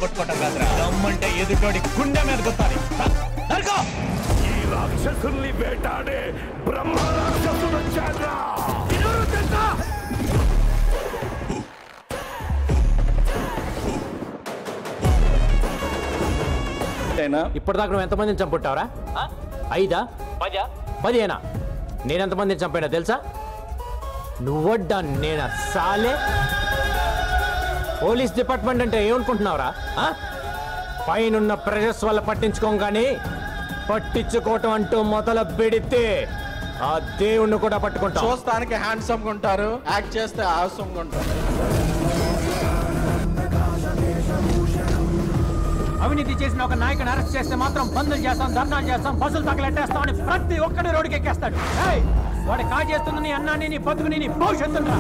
కొట్టుకోవటం కాదురా దమ్మంటే ఎదుటోడి గుండె మీద కొట్టాలి నరుకో ఈ రాక్షసుల్ని వేటాడే బ్రహ్మ రాక్షసుడు వచ్చాడ్రా ఎవరు తెలుసా ఇప్పటిదాకా నువ్వు ఎంతమందిని చంపుట్టావరా ఐదా పదా పదిహేనా నేను ఎంతమందిని చంపానా తెలుసా నువ్వడ్డా నేనా సాలే పోలీస్ డిపార్ట్మెంట్ అంటే ఏమనుకుంటున్నావురా ఆ? పైనున్న ప్రెషర్స్ వల్ల పట్టించుకోం కానీ పట్టించుకోవటం అంటూ మొదలు పెడితే ఆ దేవుణ్ణి కూడా పట్టుకుంటాం చూస్తానికి హ్యాండ్సమ్ ఉంటారు యాక్ట్ చేస్తే ఆవసంగా ఉంటారు అవినీతి చేసిన ఒక నాయకుని అరెస్ట్ చేస్తే మాత్రం బంధులు చేస్తాం ధర్నాలు చేస్తాం బస్సులు తగలెట్టేస్తాం అని ప్రతి ఒక్కడి రోడ్డుకి ఎక్కేస్తాడు ఏయ్, వాడు కాజేస్తుంది నీ అన్నాన్ని నీ బతుకుని నీ భవిష్యత్తురా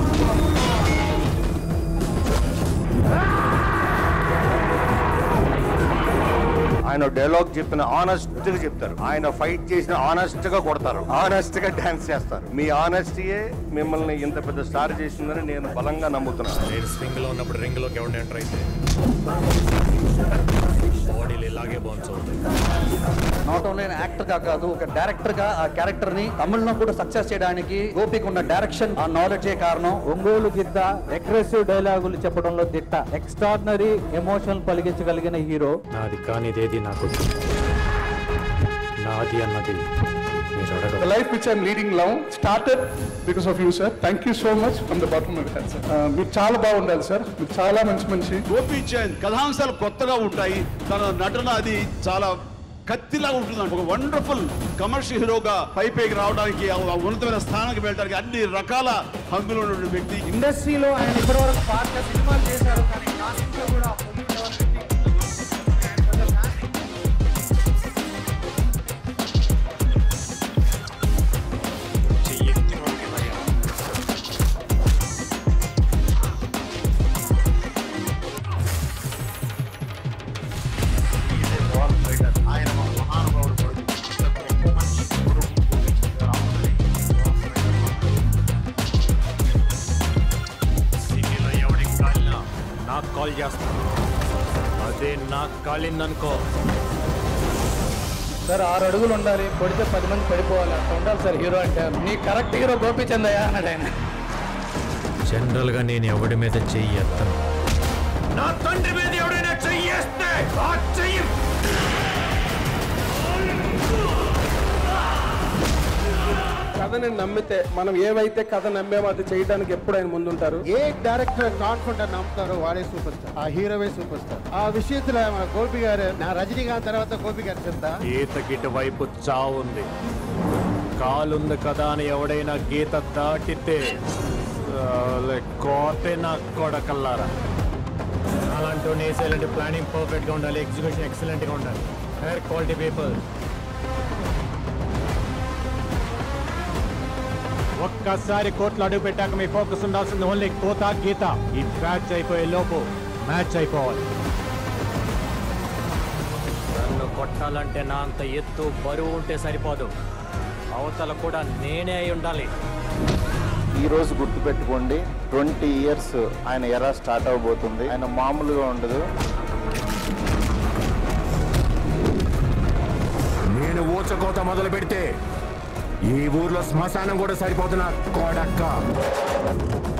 ఆయన డైలాగ్ చెప్పిన ఆనెస్ట్ గా చెప్తారు ఆయన ఫైట్ చేసిన ఆనెస్ట్ గా కొడతారు ఆనెస్ట్ గా డాన్స్ చేస్తారు మీ ఆనెస్టీయే మిమ్మల్ని ఇంత పెద్ద స్టార్ చేసిందని నేను బలంగా నమ్ముతున్నాను నేను స్వింగ్ లో ఉన్నప్పుడు రింగ్ లోకి ఎవరిని ఎంటర్ అయితే బాడీలు ఇలాగే బాగుంది నాట్ ఓన్లీ యాక్టర్ గా కాదు ఒక డైరెక్టర్ గా ఆ క్యారెక్టర్ ని తమిళలో కూడా సక్సెస్ చేయడానికి గోపికి ఉన్న డైరెక్షన్ ఆ నాలెడ్జే కారణం ఒంగోలు గిద్ద అగ్రెసివ్ డైలాగులు చెప్పడంలో దిట్ట ఎక్స్ట్రాడినరీ ఎమోషన్ పలిగించగలిగిన హీరో నాది కానిదేది నాకు నాది అన్నది మీరు The అడగదు life which I'm leading now started because of you, sir. Thank you so much from the bottom of my heart, sir. Uh, మీరు చాలా బాగుండాలి సార్ మీరు చాలా మంచి మంచి గోపీచంద్ కథాంశాలు కొత్తగా ఉంటాయి తన నటన అది చాలా కత్తిలా ఉంటుంది ఒక వండర్ఫుల్ కమర్షియల్ హీరోగా పైపైకి రావడానికి ఆ ఉన్నతమైన స్థానానికి వెళ్ళడానికి అన్ని రకాల హంగులు ఉన్న వ్యక్తి ఇండస్ట్రీలో ఆయన ఇప్పటివరకు పాత సినిమాలు చేశారు కానీ classic లో కూడా సిటీలో ఎవడికి కాలినా నాకు కాల్ చేస్తాను అదే నాకు కాలిందనుకో సార్ ఆరు అడుగులు ఉండాలి కొడితే పది మంది పడిపోవాలి అట్లా ఉండాలి సార్ హీరో అంటే నీ కరెక్ట్ హీరో గోపిచంద్ అయ్యా అన్నాడు ఆయన జనరల్ గా నేను ఎవడి మీద చెయ్యి ఎత్తను నా తండ్రి మీద ఎవడైనా చెయ్యేస్తే ఆ చెయ్యి కథని నమ్మితే మనం ఏవైతే కథ నమ్మామో అది చేయడానికి ఎప్పుడు ఆయన ముందుంటారు ఏ డైరెక్టర్ కాన్ఫిడెంట్ నమ్ముతారో వాడే సూపర్ స్టార్ ఆ హీరోవే సూపర్ స్టార్ ఆ విషయంలో మన గోపి గారు నా రజనీకాంత్ తర్వాత గోపి గారు చెప్తా గీతకిటు వైపు చావుంది కాలుంది కదా అని ఎవడైనా గీత దాటితే సాలే, కోతే నా కొడకల్లారా అలాంటి వేసేలాంటి ప్లానింగ్ పర్ఫెక్ట్ గా ఉండాలి ఎగ్జిక్యూషన్ ఎక్సలెంట్ గా ఉండాలి హెయిర్ క్వాలిటీ పేపర్ ఒక్కసారి కోట్లు అడుగు పెట్టాక మీ ఫోకస్ ఉండాల్సింది ఓన్లీ కోత గీత ఈ మ్యాచ్ అయిపోయే లోపు మ్యాచ్ అయిపోవాలి నన్ను కొట్టాలంటే నా అంత ఎత్తు బరువు ఉంటే సరిపోదు అవతల కూడా నేనే అయి ఉండాలి ఈ రోజు గుర్తుపెట్టుకోండి ట్వంటీ ఇయర్స్ ఆయన ఎరా స్టార్ట్ అవబోతుంది ఆయన మామూలుగా ఉండదు నేను ఊచకోత మొదలు పెడితే ఈ ఊర్లో శ్మశానం కూడా సరిపోతున్నా కోడక్క